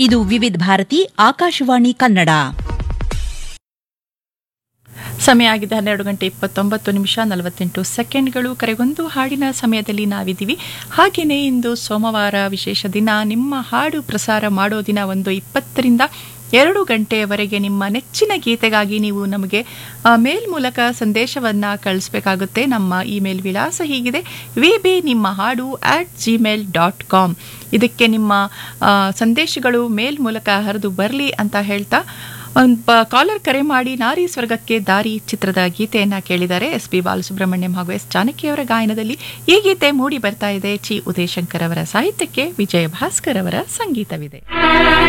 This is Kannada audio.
ಇದು ವಿವಿಧ ಭಾರತಿ ಆಕಾಶವಾಣಿ ಕನ್ನಡ ಸಮಯ ಆಗಿದೆ ಹನ್ನೆರಡು ಗಂಟೆ ಇಪ್ಪತ್ತೊಂಬತ್ತು ನಿಮಿಷ ನಲವತ್ತೆಂಟು ಸೆಕೆಂಡ್ಗಳು ಕರೆಗೊಂದು ಹಾಡಿನ ಸಮಯದಲ್ಲಿ ನಾವಿದ್ದೀವಿ ಹಾಗೆಯೇ ಇಂದು ಸೋಮವಾರ ವಿಶೇಷ ದಿನ ನಿಮ್ಮ ಹಾಡು ಪ್ರಸಾರ ಮಾಡೋ ದಿನ ಒಂದು ಇಪ್ಪತ್ತರಿಂದ ಎರಡು ಗಂಟೆಯವರೆಗೆ ನಿಮ್ಮ ನೆಚ್ಚಿನ ಗೀತೆಗಾಗಿ ನೀವು ನಮಗೆ ಆ, ಮೇಲ್ ಮೂಲಕ ಸಂದೇಶವನ್ನು ಕಳಿಸ್ಬೇಕಾಗುತ್ತೆ ನಮ್ಮ ಇಮೇಲ್ ವಿಳಾಸ ಹೀಗಿದೆ ವಿ ಬಿ ನಿಮ್ಮ ಹಾಡು ಆಟ್ ಜಿಮೇಲ್ ಡಾಟ್ ಕಾಮ್ ಇದಕ್ಕೆ ನಿಮ್ಮ ಆ, ಸಂದೇಶಗಳು ಮೇಲ್ ಮೂಲಕ ಹರಿದು ಬರಲಿ ಅಂತ ಹೇಳ್ತಾ ಒಂದು ಕಾಲರ್ ಕರೆ ಮಾಡಿ ನಾರಿ ಸ್ವರ್ಗಕ್ಕೆ ದಾರಿ ಚಿತ್ರದ ಗೀತೆಯನ್ನ ಕೇಳಿದ್ದಾರೆ ಎಸ್ ಪಿ ಬಾಲಸುಬ್ರಹ್ಮಣ್ಯಂ ಹಾಗೂ ಎಸ್ ಜಾನಕಿಯವರ ಗಾಯನದಲ್ಲಿ ಈ ಗೀತೆ ಮೂಡಿ ಬರ್ತಾ ಇದೆ ಚಿ ಉದಯಶಂಕರ್ ಅವರ ಸಾಹಿತ್ಯಕ್ಕೆ ವಿಜಯ ಭಾಸ್ಕರ್ ಅವರ ಸಂಗೀತವಿದೆ